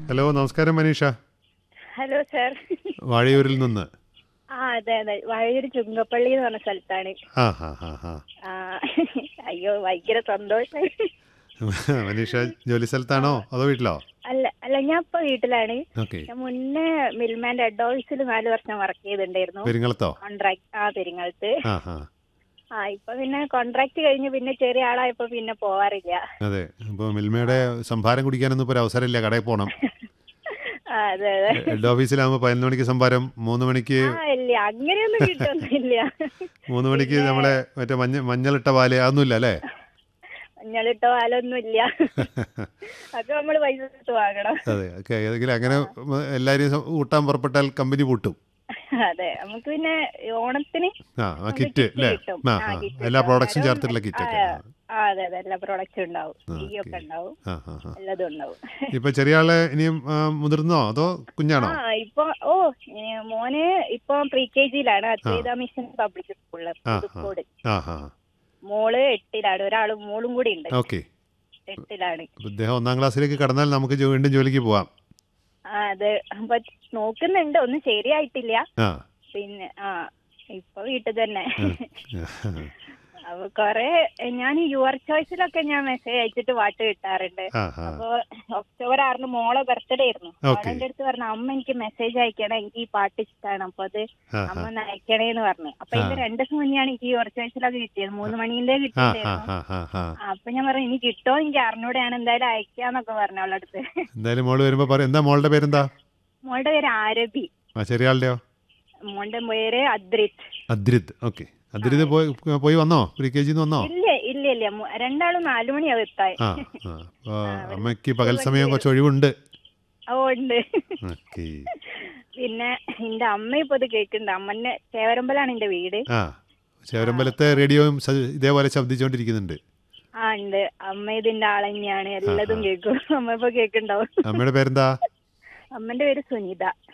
Hello നമസ്കാരം Manisha hello sir വാഴയൂരിൽ നിന്ന് ആ അതെ അതെ വഴിയൊരു ചുങ്കപ്പള്ളി എന്ന് പറഞ്ഞ സ്ഥലത്താണ് ആ ഹാ ഹാ ഹാ ആ അയ്യോ ഭയങ്കര സന്തോഷം മനീഷ ജോലി സ്ഥലത്താണോ അതോ വീട്ടിലോ അല്ല അല്ല ഞാൻ ഇപ്പൊ വീട്ടിലാണ് ഓക്കെ ഞാൻ മുന്നേ മിൽമാന്റെ ഹെഡ് ഓഫീസിൽ നാല് വർഷം വർക്ക് ചെയ്തിട്ടുണ്ടായിരുന്നു പെരിങ്ങളത്തോ കോൺട്രാക്ട് ആ പെരിങ്ങളത്ത് ആ ഹാ ആ ഇപ്പൊ പിന്നെ കോൺട്രാക്ട് കഴിഞ്ഞ് പിന്നെ ചെറിയ ആളായപ്പോ പിന്നെ പോവാറില്ല അതെ അപ്പോൾ മിൽമയുടെ സംഭാരം കുടിക്കാനൊന്നും ഇപ്പോൾ ഒരു അവസരമില്ല കടയിൽ പോകണം ആ അതെ അതെ ഹെഡ് ഓഫീസിലാകുമ്പോൾ പതിനൊന്ന് മണിക്ക് സംഭാരം മൂന്ന് മണിക്ക് ആ ഇല്ല അങ്ങനെയൊന്നും കിട്ടൊന്നുമില്ല മൂന്ന് മണിക്ക് നമ്മളെ മറ്റേ മഞ്ഞ മഞ്ഞളിട്ട പാല് അതൊന്നുമില്ല അല്ലേ മഞ്ഞളിട്ട പാലൊന്നും ഇല്ല അത് നമ്മൾ പൈസ കൊടുത്ത് വാങ്ങണം അതെ ഓക്കെ ഏതെങ്കിലും അങ്ങനെ എല്ലാവരെയും സം- ഊട്ടാൻ പുറപ്പെട്ടാൽ കമ്പനി പൂട്ടും അതെ നമുക്ക് പിന്നെ ഓണത്തിന് ആ ആ നമുക്ക് കിറ്റ് kit അല്ലേ കിട്ടും. ആ ആ, ആ kit എല്ലാ കിട്ടും. പ്രോഡക്ട്സും അന്നേരം ചേർത്തിട്ടുള്ള കിറ്റൊക്കെ ആ, ആ അതെ അതെ എല്ലാ പ്രോഡക്റ്റും ഉണ്ടാവും ആ, ടീ ഒക്കെ okay. ഉണ്ടാവും ആ ആ ആ എല്ലാതും ഉണ്ടാവും ഇപ്പൊ ചെറിയ ആള് ഇനിയും ആ, മുതിർന്നോ അതോ കുഞ്ഞാണോ ആ ഇപ്പൊ ഓ ഏ, മോന് ഇപ്പൊ പ്രീ കെ ജിയിലാണ് അദ്വൈത മിഷൻ പബ്ലിക് സ്കൂളില് ആ, ആ. പുതുക്കോട് ആ ഹാ മോള് എട്ടിലാണ് ഒരാള് മോളും കൂടി ഉണ്ട് ഓക്കെ എട്ടിലാണ് അപ്പൊ ഇദ്ദേഹം ഒന്നാം ക്ലാസ്സിലേക്ക് കടന്നാൽ നമുക്ക് ജോ- വീണ്ടും ജോലിക്ക് പോവാം ആ അതെ അപ്പൊ നോക്കുന്നുണ്ട് ഒന്നും ശരിയായിട്ടില്ല ആ പിന്നെ ആ ഇപ്പൊ വീട്ടിൽ തന്നെ ആ. അപ്പൊ കൊറേ ഞാൻ യുവർ ചോയ്സിലൊക്കെ ഞാൻ മെസ്സേജ് അയച്ചിട്ട് പാട്ട് കിട്ടാറുണ്ട് ആ ആ അപ്പൊ ഒക്ടോബർ ആറിന് മോളെ ബർത്ത്ഡേ ആയിരുന്നു Okay. അവളെ എന്റെ അടുത്ത് പറഞ്ഞു അമ്മ എനിക്ക് മെസ്സേജ് അയക്കണം എനിക്ക് ഈ പാട്ട് ഇഷ്ടമാണ് അപ്പൊ അത് ആ, അമ്മ ആ. ഒന്ന് അയക്കണേന്ന് പറഞ്ഞു അപ്പൊ ആ. ഇതിന്റെ രണ്ട് ദിവസം മുന്നെയാണ് എനിക്ക് യുവർ ചോയ്സിലൊക്കെ കിട്ടിയത് മൂന്ന് മണീന്റെ ആ ആ കിട്ടിയിട്ടായിരുന്നു ആ ആ ആ അപ്പൊ ഞാൻ പറഞ്ഞു ഇനി കിട്ടോ എനിക്ക് അറിഞ്ഞൂടെയാണ് എന്തായാലും അയക്കാന്നൊക്കെ പറഞ്ഞു അവളുടെ അടുത്ത് എന്തായാലും മോള് വരുമ്പോ പറയും എന്താ മോളുടെ പേരെന്താ മോളുടെ പേര് ആരബി ആ ചെറിയ ആളുടെയോ മോളുടെ പേര് അദ്രിത് അദ്രിത് ഓക്കെ അദ്രിത് പോയി പോയി വന്നോ പ്രീ കെ ജിന്ന് വന്നോ ഇല്ല ഇല്ല ഇല്ല മു- രണ്ടാളും നാലു മണിയാവും എത്താൻ ആ ആ അപ്പൊ അമ്മയ്ക്ക് പകൽ സമയം കുറച്ച് ഒഴിവുണ്ട് ഓ ഉണ്ട് ഓക്കെ പിന്നെ എന്റെ അമ്മ ഇപ്പൊ ഇത് കേൾക്കുന്നുണ്ട് അമ്മന്റെ ചേവരമ്പലാണ് എന്റെ വീട് ആ ശബരമ്പലത്തെ റേഡിയോയും സ- ഇതേപോലെ ശബ്ദിച്ചുകൊണ്ടിരിക്കുന്നുണ്ട് ആ ഉണ്ട് അമ്മ ഇതിന്റെ ആൾ തന്നെയാണ് എല്ലാതും കേൾക്കും അമ്മ ഇപ്പൊ കേൾക്കുണ്ടാവും അമ്മയുടെ പേരെന്താ അമ്മന്റെ പേര് സുനിത